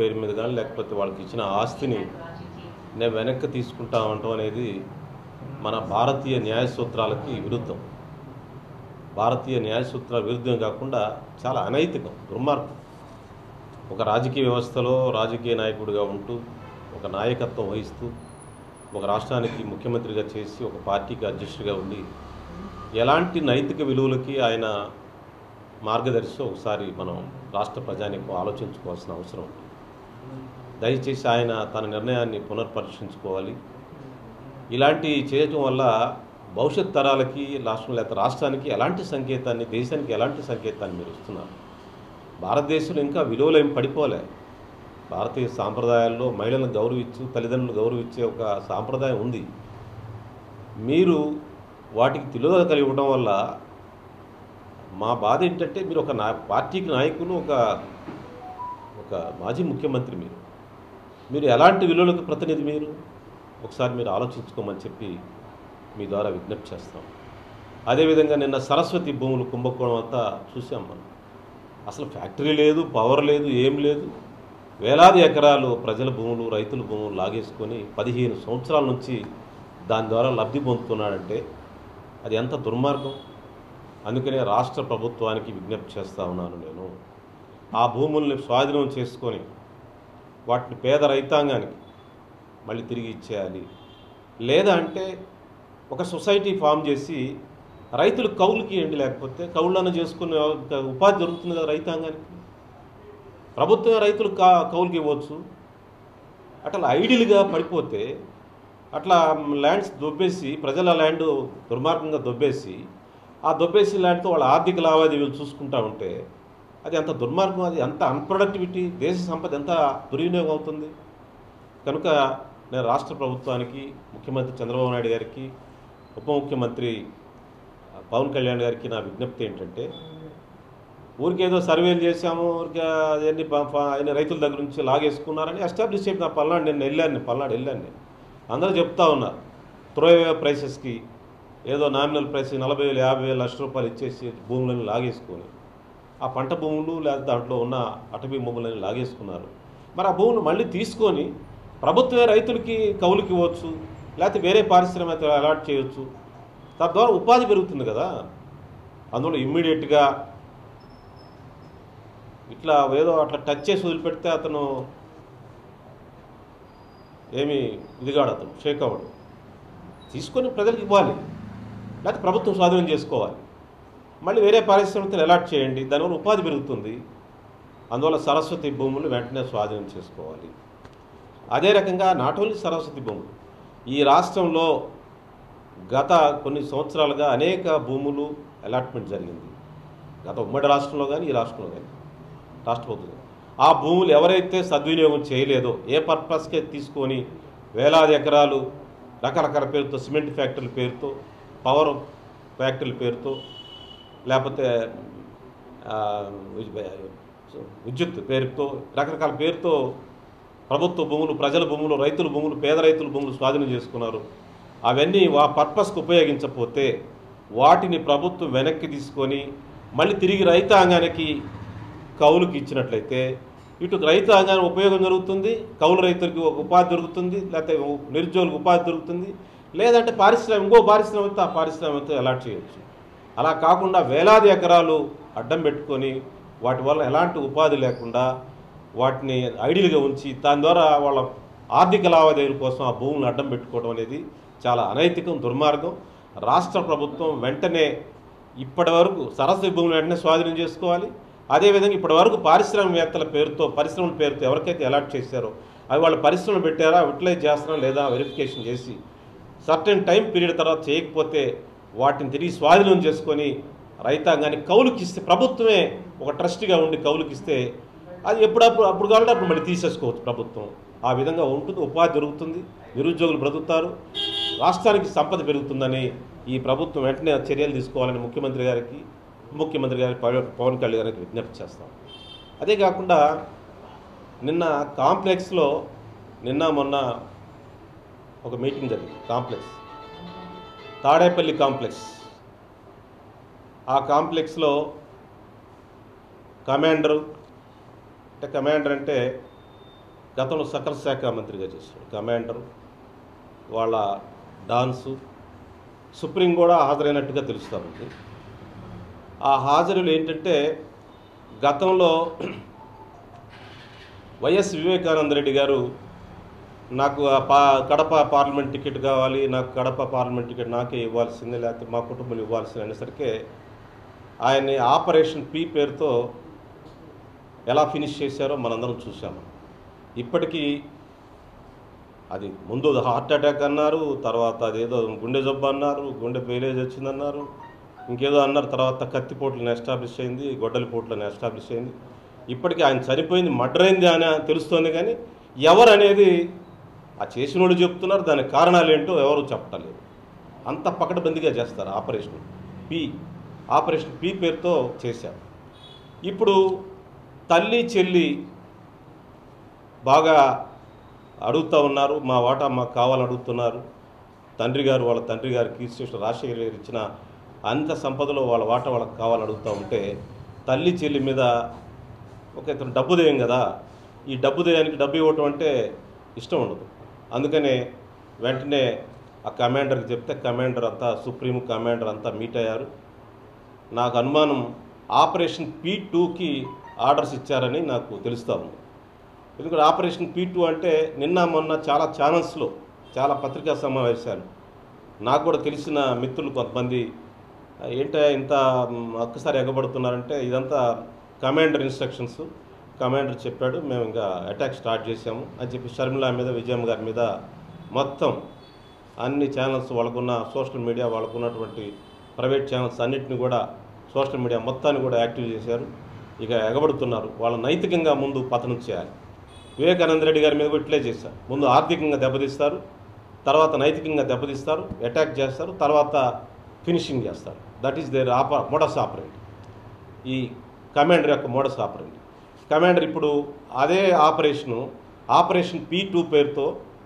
పేరు మీద కానీ లేకపోతే వాళ్ళకి ఇచ్చిన ఆస్తిని నేను వెనక్కి తీసుకుంటా ఉండటం అనేది మన భారతీయ న్యాయ సూత్రాలకి విరుద్ధం భారతీయ న్యాయ సూత్రాల విరుద్ధం కాకుండా చాలా అనైతికం దుర్మార్గం ఒక రాజకీయ వ్యవస్థలో రాజకీయ నాయకుడిగా ఉంటూ ఒక నాయకత్వం వహిస్తూ ఒక రాష్ట్రానికి ముఖ్యమంత్రిగా చేసి ఒక పార్టీకి అధ్యక్షుడిగా ఉండి ఎలాంటి నైతిక విలువలకి ఆయన మార్గదర్శి ఒకసారి మనం రాష్ట్ర ప్రజానికి ఆలోచించుకోవాల్సిన అవసరం ఉంది దయచేసి ఆయన తన నిర్ణయాన్ని పునర్పరీక్షించుకోవాలి ఇలాంటి చేయటం వల్ల భవిష్యత్ తరాలకి రాష్ట్రం లేకపోతే రాష్ట్రానికి ఎలాంటి సంకేతాన్ని దేశానికి ఎలాంటి సంకేతాన్ని మీరు ఇస్తున్నారు భారతదేశంలో ఇంకా విలువలు ఏం పడిపోలే భారతీయ సాంప్రదాయాల్లో మహిళలను గౌరవించు తల్లిదండ్రులు గౌరవించే ఒక సాంప్రదాయం ఉంది మీరు వాటికి తెలియదు కలిగి ఉండడం వల్ల మా బాధ ఏంటంటే మీరు ఒక నా పార్టీకి నాయకులు ఒక ఒక మాజీ ముఖ్యమంత్రి మీరు మీరు ఎలాంటి విలువలకు ప్రతినిధి మీరు ఒకసారి మీరు ఆలోచించుకోమని చెప్పి మీ ద్వారా విజ్ఞప్తి చేస్తాం అదేవిధంగా నిన్న సరస్వతి భూములు కుంభకోణం అంతా చూసాం మనం అసలు ఫ్యాక్టరీ లేదు పవర్ లేదు ఏం లేదు వేలాది ఎకరాలు ప్రజల భూములు రైతుల భూములు లాగేసుకొని పదిహేను సంవత్సరాల నుంచి దాని ద్వారా లబ్ధి పొందుతున్నాడంటే అది ఎంత దుర్మార్గం అందుకనే రాష్ట్ర ప్రభుత్వానికి విజ్ఞప్తి చేస్తా ఉన్నాను నేను ఆ భూముల్ని స్వాధీనం చేసుకొని వాటిని పేద రైతాంగానికి మళ్ళీ తిరిగి ఇచ్చేయాలి లేదా అంటే ఒక సొసైటీ ఫామ్ చేసి రైతులు కౌలుకి ఇవ్వండి లేకపోతే కౌళ్ళను చేసుకునే ఉపాధి దొరుకుతుంది కదా రైతాంగానికి ప్రభుత్వమే రైతులు కా కౌలుకి ఇవ్వచ్చు అట్లా ఐడియల్గా పడిపోతే అట్లా ల్యాండ్స్ దొబ్బేసి ప్రజల ల్యాండ్ దుర్మార్గంగా దొబ్బేసి ఆ దొబ్బేసి ల్యాండ్తో వాళ్ళ ఆర్థిక లావాదేవీలు చూసుకుంటా ఉంటే అది ఎంత దుర్మార్గం అది ఎంత అన్ప్రొడక్టివిటీ దేశ సంపద ఎంత దుర్వినియోగం అవుతుంది కనుక నేను రాష్ట్ర ప్రభుత్వానికి ముఖ్యమంత్రి చంద్రబాబు నాయుడు గారికి ఉప ముఖ్యమంత్రి పవన్ కళ్యాణ్ గారికి నా విజ్ఞప్తి ఏంటంటే ఊరికేదో సర్వేలు చేశాము ఊరికే అన్ని ప- ప- ఆయన రైతుల దగ్గర నుంచి లాగేసుకున్నారని ఎస్టాబ్లిష్ చెప్పిన పల్నాడు నేను వెళ్ళాను నేను పల్నాడు వెళ్ళాను నేను అందరూ చెప్తా ఉన్నారు త్రోవే ప్రైసెస్కి ఏదో నామినల్ ప్రైస్ నలభై వేలు యాభై వేలు లక్ష రూపాయలు ఇచ్చేసి భూములను లాగేసుకొని ఆ పంట భూములు లేదా దాంట్లో ఉన్న అటవీ భూములని లాగేసుకున్నారు మరి ఆ భూములు మళ్ళీ తీసుకొని ప్రభుత్వమే రైతులకి కౌలుకి ఇవ్వచ్చు లేకపోతే వేరే పారిశ్రామిక అలాట్ చేయొచ్చు తద్వారా ఉపాధి పెరుగుతుంది కదా అందులో ఇమ్మీడియట్గా ఇట్లా ఏదో అట్లా టచ్ చేసి వదిలిపెడితే అతను ఏమి ఇదిగాడు అతను షేక్ అవ్వడు తీసుకొని ప్రజలకు ఇవ్వాలి లేకపోతే ప్రభుత్వం స్వాధీనం చేసుకోవాలి మళ్ళీ వేరే పారిశ్రామికలు అలాట్ చేయండి దానివల్ల ఉపాధి పెరుగుతుంది అందువల్ల సరస్వతి భూములు వెంటనే స్వాధీనం చేసుకోవాలి అదే రకంగా నాట్ ఓన్లీ సరస్వతి భూములు ఈ రాష్ట్రంలో గత కొన్ని సంవత్సరాలుగా అనేక భూములు అలాట్మెంట్ జరిగింది గత ఉమ్మడి రాష్ట్రంలో కానీ ఈ రాష్ట్రంలో కానీ రాష్ట్ర ప్రభుత్వం ఆ భూములు ఎవరైతే సద్వినియోగం చేయలేదో ఏ పర్పస్కే తీసుకొని వేలాది ఎకరాలు రకరకాల పేరుతో సిమెంట్ ఫ్యాక్టరీల పేరుతో పవర్ ఫ్యాక్టరీల పేరుతో లేకపోతే ఆ, విద్యుత్ పేరుతో రకరకాల పేరుతో ప్రభుత్వ భూములు ప్రజల భూములు రైతుల భూములు పేద రైతుల భూములు స్వాధీనం చేసుకున్నారు అవన్నీ ఆ పర్పస్కి ఉపయోగించకపోతే వాటిని ప్రభుత్వం వెనక్కి తీసుకొని మళ్ళీ తిరిగి రైతాంగానికి కౌలుకి ఇచ్చినట్లయితే ఇటు రైతాంగానికి ఉపయోగం జరుగుతుంది కౌలు రైతులకి ఒక ఉపాధి దొరుకుతుంది లేకపోతే నిరుద్యోగులకు ఉపాధి దొరుకుతుంది లేదంటే పారిశ్రామిక ఇంకో పారిశ్రామిక ఆ పారిశ్రామికతో అలాట్ చేయొచ్చు అలా కాకుండా వేలాది ఎకరాలు అడ్డం పెట్టుకొని వాటి వల్ల ఎలాంటి ఉపాధి లేకుండా వాటిని ఐడియల్గా ఉంచి దాని ద్వారా వాళ్ళ ఆర్థిక లావాదేవీల కోసం ఆ భూములను అడ్డం పెట్టుకోవడం అనేది చాలా అనైతికం దుర్మార్గం రాష్ట్ర ప్రభుత్వం వెంటనే ఇప్పటి వరకు సరస్వతి భూములు వెంటనే స్వాధీనం చేసుకోవాలి అదేవిధంగా ఇప్పటి వరకు పారిశ్రామికవేత్తల పేరుతో పరిశ్రమల పేరుతో ఎవరికైతే అలాట్ చేశారో అవి వాళ్ళు పరిశ్రమలు పెట్టారా యూటిలైజ్ చేస్తున్నారా లేదా వెరిఫికేషన్ చేసి సర్టెన్ టైం పీరియడ్ తర్వాత చేయకపోతే వాటిని తిరిగి స్వాధీనం చేసుకొని రైతాంగానికి కౌలుకి ఇస్తే ప్రభుత్వమే ఒక ట్రస్ట్గా ఉండి కౌలుకి ఇస్తే అది ఎప్పుడప్పుడు అప్పుడు కావాలంటే అప్పుడు మళ్ళీ తీసేసుకోవచ్చు ప్రభుత్వం ఆ విధంగా ఉంటుంది ఉపాధి దొరుకుతుంది నిరుద్యోగులు బ్రతుకుతారు రాష్ట్రానికి సంపద పెరుగుతుందని ఈ ప్రభుత్వం వెంటనే చర్యలు తీసుకోవాలని ముఖ్యమంత్రి గారికి ముఖ్యమంత్రి గారికి పవన్ పవన్ కళ్యాణ్ గారికి విజ్ఞప్తి చేస్తాం అదే కాకుండా నిన్న కాంప్లెక్స్లో నిన్న మొన్న ఒక మీటింగ్ జరిగింది కాంప్లెక్స్ తాడేపల్లి కాంప్లెక్స్ ఆ కాంప్లెక్స్లో కమాండరు అంటే కమాండర్ అంటే గతంలో సకల శాఖ మంత్రిగా చేశాడు కమాండర్ వాళ్ళ డాన్సు సుప్రీం కూడా హాజరైనట్టుగా తెలుస్తూ ఉంది ఆ హాజరులు ఏంటంటే గతంలో వైఎస్ వివేకానంద రెడ్డి గారు నాకు ఆ పా కడప పార్లమెంట్ టికెట్ కావాలి నాకు కడప పార్లమెంట్ టికెట్ నాకే ఇవ్వాల్సిందే లేకపోతే మా కుటుంబం ఇవ్వాల్సింది అనేసరికి ఆయన్ని ఆపరేషన్ పి పేరుతో ఎలా ఫినిష్ చేశారో మనందరం చూసాము ఇప్పటికీ అది ముందు హార్ట్ అటాక్ అన్నారు తర్వాత అదేదో గుండె జబ్బు అన్నారు గుండె పేలేజ్ వచ్చిందన్నారు ఇంకేదో అన్నారు తర్వాత కత్తిపోట్లను ఎస్టాబ్లిష్ అయింది గొడ్డలి పోట్లను ఎస్టాబ్లిష్ అయింది ఇప్పటికీ ఆయన చనిపోయింది మర్డర్ అయింది అని తెలుస్తోంది కానీ ఎవరు అనేది ఆ చేసిన వాళ్ళు చెప్తున్నారు దానికి కారణాలు ఏంటో ఎవరు చెప్పటలేదు అంత పకడ్బందీగా చేస్తారు ఆపరేషన్ పి ఆపరేషన్ పి పేరుతో చేశారు ఇప్పుడు తల్లి చెల్లి బాగా అడుగుతూ ఉన్నారు మా వాటా మాకు కావాలని అడుగుతున్నారు తండ్రి గారు వాళ్ళ తండ్రి గారు కీర్తిశేషులు రాజశేఖర గారు ఇచ్చిన అంత సంపదలో వాళ్ళ వాటా వాళ్ళకి కావాలని అడుగుతూ ఉంటే తల్లి చెల్లి మీద ఒక ఇతను డబ్బు దేయం కదా ఈ డబ్బు దేయానికి డబ్బు ఇవ్వటం అంటే ఇష్టం ఉండదు అందుకనే వెంటనే ఆ కమాండర్కి చెప్తే కమాండర్ అంతా సుప్రీం కమాండర్ అంతా మీట్ అయ్యారు నాకు అనుమానం ఆపరేషన్ పీ టూకి ఆర్డర్స్ ఇచ్చారని నాకు తెలుస్తూ ఉంది ఎందుకంటే ఆపరేషన్ పీ టూ అంటే నిన్న మొన్న చాలా ఛానల్స్లో చాలా పత్రికా సమావేశాలు నాకు కూడా తెలిసిన మిత్రులు కొంతమంది ఏంటో ఇంత మ్, ఒక్కసారి ఎగబడుతున్నారంటే ఇదంతా కమాండర్ ఇన్స్ట్రక్షన్స్ కమాండర్ చెప్పాడు మేము ఇంకా అటాక్ స్టార్ట్ చేసాము అని చెప్పి షర్మిల మీద విజయమ్మ గారి మీద మొత్తం అన్ని ఛానల్స్ వాళ్ళకున్న సోషల్ మీడియా వాళ్ళకున్నటువంటి ప్రైవేట్ ఛానల్స్ అన్నిటిని కూడా సోషల్ మీడియా మొత్తాన్ని కూడా యాక్టివ్ చేశారు ఇక ఎగబడుతున్నారు వాళ్ళ నైతికంగా ముందు పతనం చేయాలి వివేకానంద రెడ్డి గారి మీద కూడా ఇట్లే చేశారు ముందు ఆర్థికంగా దెబ్బతీస్తారు తర్వాత నైతికంగా దెబ్బతీస్తారు అటాక్ చేస్తారు తర్వాత ఫినిషింగ్ చేస్తారు దట్ ఈస్ దేర్ ఆప మోడస్ ఆపరేట్ ఈ కమాండర్ యొక్క మోడస్ ఆపరేట్ కమాండర్ ఇప్పుడు అదే ఆపరేషను ఆపరేషన్ పీ టూ పేరుతో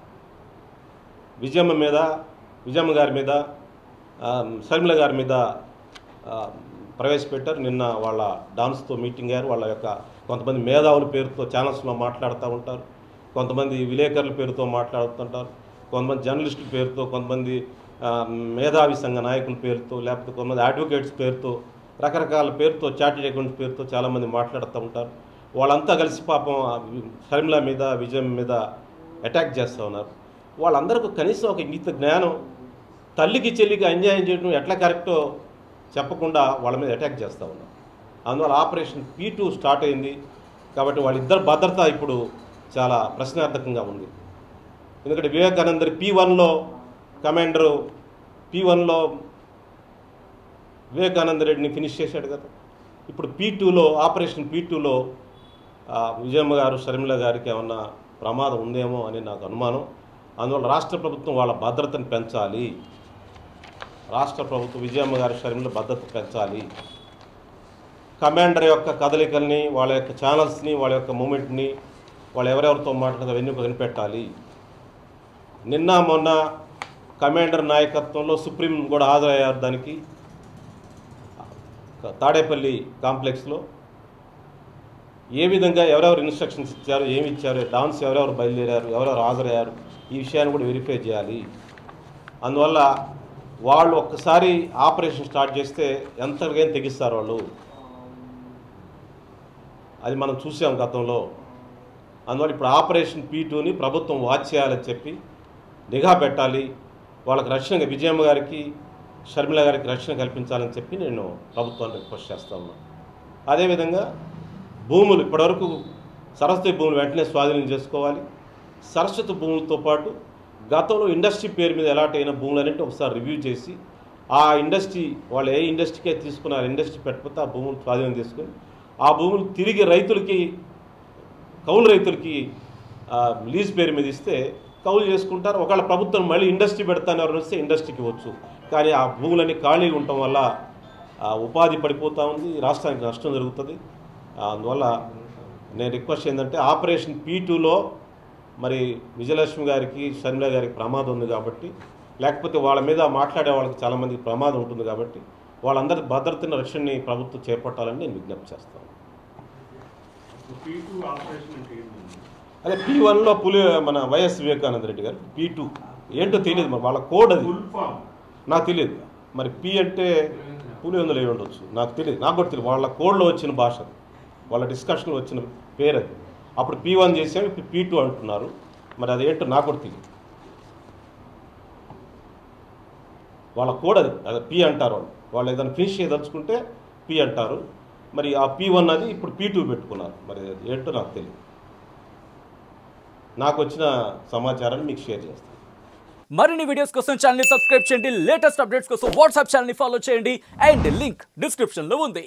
విజయమ్మ మీద విజయమ్మ గారి మీద ఆ, షర్మిల గారి మీద ఆ, ప్రవేశపెట్టారు నిన్న వాళ్ళ డాన్స్తో మీటింగ్ అయ్యారు వాళ్ళ యొక్క కొంతమంది మేధావుల పేరుతో ఛానల్స్లో మాట్లాడుతూ ఉంటారు కొంతమంది విలేకరుల పేరుతో మాట్లాడుతుంటారు కొంతమంది జర్నలిస్టుల పేరుతో కొంతమంది ఆ, మేధావి సంఘ నాయకుల పేరుతో లేకపోతే కొంతమంది అడ్వకేట్స్ పేరుతో రకరకాల పేరుతో చార్టెడ్ అకౌంట్స్ పేరుతో చాలామంది మాట్లాడుతూ ఉంటారు వాళ్ళంతా కలిసి పాపం ఆ వి- షర్మిల మీద విజయం మీద అటాక్ చేస్తూ ఉన్నారు వాళ్ళందరికీ కనీసం ఒక ఇంగిత జ్ఞానం తల్లికి చెల్లికి అన్యాయం చేయడం ఎట్లా కరెక్టో చెప్పకుండా వాళ్ళ మీద అటాక్ చేస్తూ ఉన్నారు అందువల్ల ఆపరేషన్ పీ టూ స్టార్ట్ అయింది కాబట్టి వాళ్ళిద్దరు భద్రత ఇప్పుడు చాలా ప్రశ్నార్థకంగా ఉంది ఎందుకంటే వివేకానందరి పీ వన్లో కమాండరు పీ వన్లో వివేకానంద రెడ్డిని ఫినిష్ చేశాడు కదా ఇప్పుడు పీ టూలో ఆపరేషన్ పీ టూలో విజయమ్మ గారు షర్మిల గారికి ఏమన్నా ప్రమాదం ఉందేమో అని నాకు అనుమానం అందువల్ల రాష్ట్ర ప్రభుత్వం వాళ్ళ భద్రతను పెంచాలి రాష్ట్ర ప్రభుత్వం విజయమ్మ గారి షర్మిల భద్రత పెంచాలి కమాండర్ యొక్క కదలికల్ని వాళ్ళ యొక్క ఛానల్స్ని వాళ్ళ యొక్క మూమెంట్ని వాళ్ళు ఎవరెవరితో మాట్లాడుతారో అవన్నీ కనిపెట్టాలి నిన్న మొన్న కమాండర్ నాయకత్వంలో సుప్రీం కూడా హాజరయ్యారు దానికి తాడేపల్లి కాంప్లెక్స్లో ఏ విధంగా ఎవరెవరు ఇన్స్ట్రక్షన్స్ ఇచ్చారు ఏమి ఇచ్చారు డాన్స్ ఎవరెవరు బయలుదేరారు ఎవరెవరు హాజరయ్యారు ఈ విషయాన్ని కూడా వెరిఫై చేయాలి అందువల్ల వాళ్ళు ఒక్కసారి ఆపరేషన్ స్టార్ట్ చేస్తే ఎంతగా తెగిస్తారు వాళ్ళు అది మనం చూసాం గతంలో అందువల్ల ఇప్పుడు ఆపరేషన్ పీ టూని ప్రభుత్వం వాచ్ చేయాలని చెప్పి నిఘా పెట్టాలి వాళ్ళకి రక్షణ విజయమ్మ గారికి షర్మిల గారికి రక్షణ కల్పించాలని చెప్పి నేను ప్రభుత్వాన్ని రిక్వెస్ట్ చేస్తా ఉన్నాను అదేవిధంగా భూములు ఇప్పటివరకు సరస్వతి భూములు వెంటనే స్వాధీనం చేసుకోవాలి సరస్వతి భూములతో పాటు గతంలో ఇండస్ట్రీ పేరు మీద ఎలాంటి అయిన భూములన్నింటి ఒకసారి రివ్యూ చేసి ఆ ఇండస్ట్రీ వాళ్ళు ఏ ఇండస్ట్రీకే తీసుకున్నారు ఇండస్ట్రీ పెట్టకపోతే ఆ భూములు స్వాధీనం చేసుకొని ఆ భూములు తిరిగి రైతులకి కౌలు రైతులకి ఆ, లీజ్ పేరు మీద ఇస్తే కౌలు చేసుకుంటారు ఒకవేళ ప్రభుత్వం మళ్ళీ ఇండస్ట్రీ పెడతాను ఎవరు వస్తే ఇండస్ట్రీకి ఇవ్వచ్చు కానీ ఆ భూములన్నీ ఖాళీగా ఉండటం వల్ల ఆ, ఉపాధి పడిపోతూ ఉంది రాష్ట్రానికి నష్టం జరుగుతుంది ఆ, అందువల్ల నేను రిక్వెస్ట్ ఏంటంటే ఆపరేషన్ పీ టూలో మరి విజయలక్ష్మి గారికి షర్మిల గారికి ప్రమాదం ఉంది కాబట్టి లేకపోతే వాళ్ళ మీద మాట్లాడే వాళ్ళకి చాలామందికి ప్రమాదం ఉంటుంది కాబట్టి వాళ్ళందరి భద్రతని రక్షణని ప్రభుత్వం చేపట్టాలని నేను విజ్ఞప్తి చేస్తాను పీ టూ ఆపరేషన్ అంటే ఏంటండి అదే పీ వన్లో పులి మన వైఎస్ వివేకానంద రెడ్డి గారు పీ టూ ఏంటో తెలియదు మరి వాళ్ళ కోడ్ అది నాకు తెలియదు మరి పి అంటే పులివెందులు అయి ఉండొచ్చు నాకు తెలియదు నాకు కూడా తెలియదు వాళ్ళ కోడ్లో వచ్చిన భాష అది. వాళ్ళ డిస్కషన్లో వచ్చిన పేరు అది అప్పుడు పీ వన్ చేసాము ఇప్పుడు పీ టూ అంటున్నారు మరి అది ఏంటో నాకు కూడా తెలియదు వాళ్ళ కోడ్ అది అది పి అంటారు వాళ్ళు వాళ్ళు ఏదైనా ఫినిష్ చేయదలుచుకుంటే పి అంటారు మరి ఆ పి వన్ అది ఇప్పుడు పీ టూ పెట్టుకున్నారు మరి అది ఏంటో నాకు తెలియదు నాకు వచ్చిన సమాచారాన్ని మీకు షేర్ చేస్తాను మరిన్ని వీడియోస్ కోసం ఛానల్ సబ్స్క్రైబ్ చేయండి లేటెస్ట్ అప్డేట్స్ కోసం వాట్సాప్ ఛానల్ ఫాలో చేయండి అండ్ లింక్ డిస్క్రిప్షన్ లో ఉంది